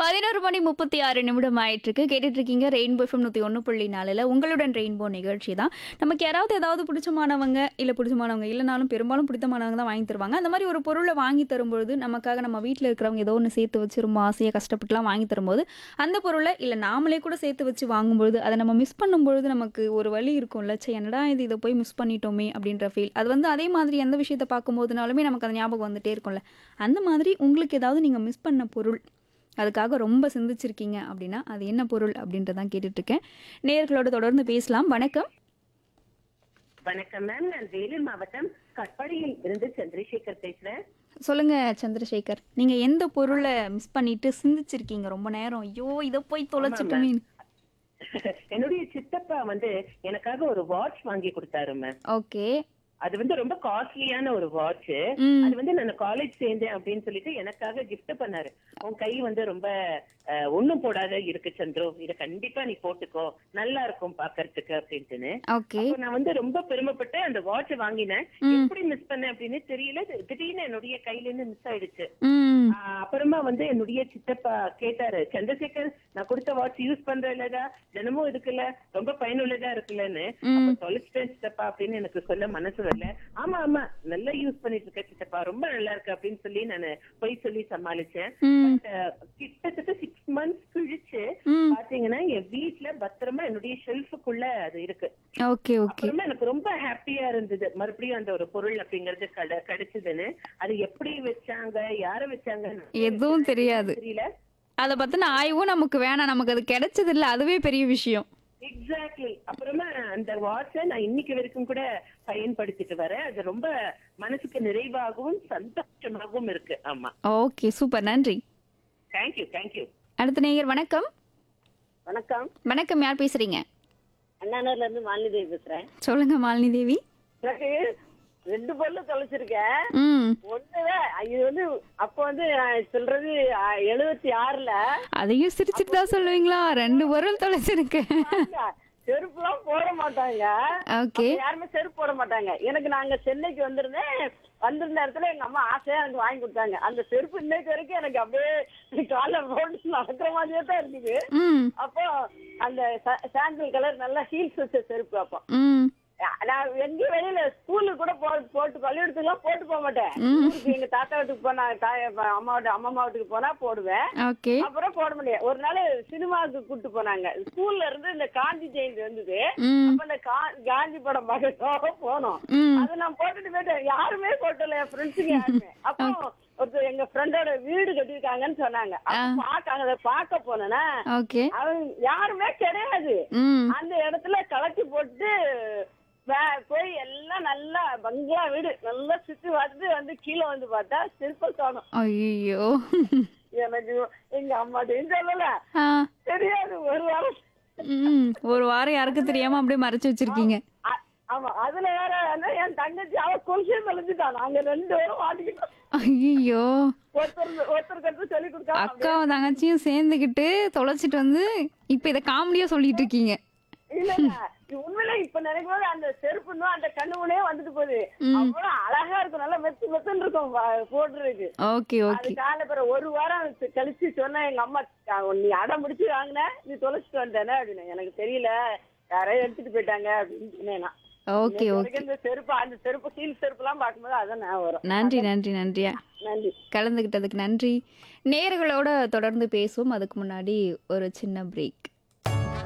பதினோரு மணி முப்பத்தி ஆறு நிமிடம் ஆயிட்டு இருக்கு கேட்டுட்டு இருக்கீங்க ரெயின்போ எஃப்எம் நூற்றி ஒன்று புள்ளி நாலில் உங்களுடன் ரெயின்போ நிகழ்ச்சி தான் நமக்கு யாராவது ஏதாவது பிடிச்சமானவங்க இல்லை பிடிச்சமானவங்க இல்லைனாலும் பெரும்பாலும் பிடித்தமானவங்க தான் வாங்கி தருவாங்க அந்த மாதிரி ஒரு பொருளை வாங்கி தரும்பொழுது நமக்காக நம்ம வீட்டில் இருக்கிறவங்க ஏதோ ஒன்று சேர்த்து வச்சு ரொம்ப ஆசையாக கஷ்டப்பட்டுலாம் வாங்கி தரும்போது அந்த பொருளை இல்லை நாமளே கூட சேர்த்து வச்சு வாங்கும்பொழுது அதை நம்ம மிஸ் பண்ணும்பொழுது நமக்கு ஒரு வழி இருக்கும்ல சே என்னடா இது இதை போய் மிஸ் பண்ணிட்டோமே அப்படின்ற ஃபீல் அது வந்து அதே மாதிரி எந்த விஷயத்தை பார்க்கும்போதுனாலுமே நமக்கு அந்த ஞாபகம் வந்துட்டே இருக்கும்ல அந்த மாதிரி உங்களுக்கு ஏதாவது நீங்கள் மிஸ் பண்ண பொருள் அதுக்காக ரொம்ப சிந்திச்சிருக்கீங்க அப்படின்னா அது என்ன பொருள் அப்படின்றதான் கேட்டுட்டு இருக்கேன் நேயர்களோட தொடர்ந்து பேசலாம் வணக்கம் வணக்கம் மேம் நான் வேலூர் மாவட்டம் கட்பாடியில் இருந்து சந்திரசேகர் பேசுறேன் சொல்லுங்க சந்திரசேகர் நீங்க எந்த பொருளை மிஸ் பண்ணிட்டு சிந்திச்சிருக்கீங்க ரொம்ப நேரம் ஐயோ இதை போய் தொலைச்சிட்டோமே என்னுடைய சித்தப்பா வந்து எனக்காக ஒரு வாட்ச் வாங்கி கொடுத்தாரு மேம் ஓகே அது வந்து ரொம்ப காஸ்ட்லியான ஒரு வாட்ச் ம் அது வந்து நான் காலேஜ் சேர்ந்தேன் அப்படின்னு சொல்லிட்டு எனக்காக கிஃப்ட் பண்ணாரு உன் கை வந்து ரொம்ப அஹ், ஒண்ணும் போடாத இருக்கு சந்துரு இத கண்டிப்பா நீ போட்டுக்கோ நல்லா இருக்கும் பாக்கறதுக்கு அப்படின்ட்டுன்னு ஓகே அப்போ நான் வந்து ரொம்ப பெருமைப்பட்டு அந்த வாட்ச் வாங்கினேன் ம். எப்படி மிஸ் பண்ணேன் அப்படின்னு தெரியல திடீர்னு என்னுடைய கையில இருந்து மிஸ் ஆயிடுச்சு ம் ஆஹ் அப்புறமா வந்து என்னுடைய சித்தப்பா கேட்டாரு சந்திரசேகர் நான் கொடுத்த வாட்ச் யூஸ் பண்ற இல்லடா தினமும் இருக்குல்ல ரொம்ப பயனுள்ளதா இருக்குல்லன்னு ம். அப்ப தொலைச்சிட்டேன் சித்தப்பா அப்படின்னு எனக்கு சொல்ல மனசு வரல ஆமா ஆமா நல்லா யூஸ் பண்ணிட்டு இருக்க சித்தப்பா ரொம்ப நல்லா இருக்கு அப்படின்னு சொல்லி நான் பொய் சொல்லி சமாளிச்சேன் ம் But, ஆஹ் கிட்டத்தட்ட சிக்ஸ் மந்த்ஸ் கழிச்சு ம் பாத்தீங்கன்னா என் வீட்ல பத்திரமா என்னுடைய ஷெல்ஃபுக்குள்ள அது இருக்கு ஓகே ஓகே அப்புறமா எனக்கு ரொம்ப ஹாப்பியா இருந்தது மறுபடியும் அந்த ஒரு பொருள் அப்படிங்கறது கட கிடைச்சதுன்னு அது எப்படி வச்சாங்க யார வச்சாங்க எதுவும் தெரியாது தெரியல அதை பத்தின ஆய்வும் நமக்கு வேணாம் நமக்கு அது கிடைச்சது இல்ல அதுவே பெரிய விஷயம் எக்ஸாக்ட்லி அப்புறமா அந்த வாட்சை நான் இன்னைக்கு வரைக்கும் கூட பயன்படுத்திட்டு வரேன் அது ரொம்ப மனசுக்கு நிறைவாகவும் சந்தோஷமாகவும் இருக்கு ஆமா ஓகே சூப்பர் நன்றி தேங்க்யூ தேங்க்யூ அடுத்த நேயர் வணக்கம் வணக்கம் வணக்கம் யார் பேசுறீங்க அண்ணாநகர்ல இருந்து மாலிதேவி பேசுறேன் சொல்லுங்க மாலினி தேவி எனக்கு ரெண்டு பொருள் தொலைச்சிருக்கேன் ம் ஒண்ணுதான் இது வந்து அப்ப வந்து நான் சொல்றது எழுபத்தி ஆறுல அதையும் சிரிச்சுட்டு தான் சொல்லுவீங்களா ரெண்டு பொருள் தொலைச்சிருக்கேன் செருப்பு எல்லாம் போட மாட்டாங்க ஓகே அப்ப யாருமே செருப்பு போட மாட்டாங்க எனக்கு நாங்க சென்னைக்கு வந்திருந்தேன் வந்திருந்த இடத்துல எங்க அம்மா ஆசையா எனக்கு வாங்கி கொடுத்தாங்க அந்த செருப்பு இன்னைக்கு வரைக்கும் எனக்கு அப்படியே காலைல போட்டு நடக்கிற மாதிரியே தான் இருக்குது ம் அப்போ அந்த சாண்டில் கலர் நல்லா ஹீல்ஸ் வச்ச செருப்பு அப்போ ம் நான் எங்கேயும் வெளியில ஸ்கூலுக்கு கூட போ போட்டு பள்ளிக்கூடத்துக்குலாம் போட்டு போக மாட்டேன் ஊருக்கு எங்க தாத்தா வீட்டுக்கு போனா தாய் அம்மா வீட்டு அம்மா வீட்டுக்கு போனா போடுவேன் ஓகே அப்புறம் போட முடியாது ஒரு நாள் சினிமாவுக்கு கூட்டு போனாங்க ஸ்கூல்ல இருந்து இந்த காந்தி ஜெயந்தி வந்தது ம் அப்ப இந்த கா- காந்தி படம் பார்க்கறதுக்காக போனோம் ம் அது நான் போட்டுட்டு போயிட்டேன் யாருமே போட்டல என் ஃப்ரெண்ட்ஸுங்க யாருமே அப்போ ஒருத்தர் எங்க ஃப்ரெண்டோட வீடு கட்டியிருக்காங்கன்னு சொன்னாங்க அப்ப பாக்க அதை பார்க்க போனேன்னா ஓகே அவன் யாருமே கிடையாது ம் அந்த இடத்துல கலட்டி போட்டு வே- போய் எல்லாம் நல்லா பங்களா வீடு நல்லா சுத்தி பார்த்துட்டு வந்து கீழே வந்து பார்த்தா சிற்ப காணும் ஐயோ எனக்கு எங்க அம்மாட்டையும் சொல்லல ஆ தெரியாது ஒரு வாரம் ம் ஒரு வாரம் யாருக்கும் தெரியாம அப்படியே மறைச்சு வச்சிருக்கீங்க அ- ஆமா அதுல வேற வந்து என் தங்கச்சி அவ கொலுசே தொலைஞ்சிட்டான் நாங்க ரெண்டு பேரும் மாட்டிக்கிட்டோம் ஐயோ ஒருத்தர் ஒருத்தருக்கு ஒருத்தர் சொல்லி கொடுக்காம அக்காவும் தங்கச்சியும் சேர்ந்துக்கிட்டு தொலைச்சிட்டு வந்து இப்ப இதை காமெடியா சொல்லிட்டு இருக்கீங்க இல்ல இல்ல இது உண்மையில இப்ப நினைக்கும் போது அந்த செருப்புன்னு அந்த கண்ணு முனே வந்துட்டு போகுது ம். அவ்வளவு அழகா இருக்கும் நல்லா மெத்து மெத்துன்னு இருக்கும் வ- போடுறதுக்கு ஓகே அது ஓகே காலை பிற ஒரு வாரம் க- கழிச்சு சொன்னா எங்க அம்மா "அஹ் நீ அடம் பிடிச்சு வாங்கின நீ தொலைச்சிட்டு வந்தேனே அப்படின்னு எனக்கு தெரியல யாரையோ எடுத்துட்டு போயிட்டாங்க அப்படின்னு சொன்னேன் நான். ஓகே இன்னைக்கு ஓகே வரைக்கும் இந்த செருப்பு அந்த செருப்பு ஹீல் செருப்பு எல்லாம் பார்க்கும்போது அதான் ஞாபகம் வரும் நன்றி நன்றி நன்றியா நன்றி கலந்துக்கிட்டதுக்கு நன்றி நேர்களோட தொடர்ந்து பேசுவோம் அதுக்கு முன்னாடி ஒரு சின்ன பிரேக்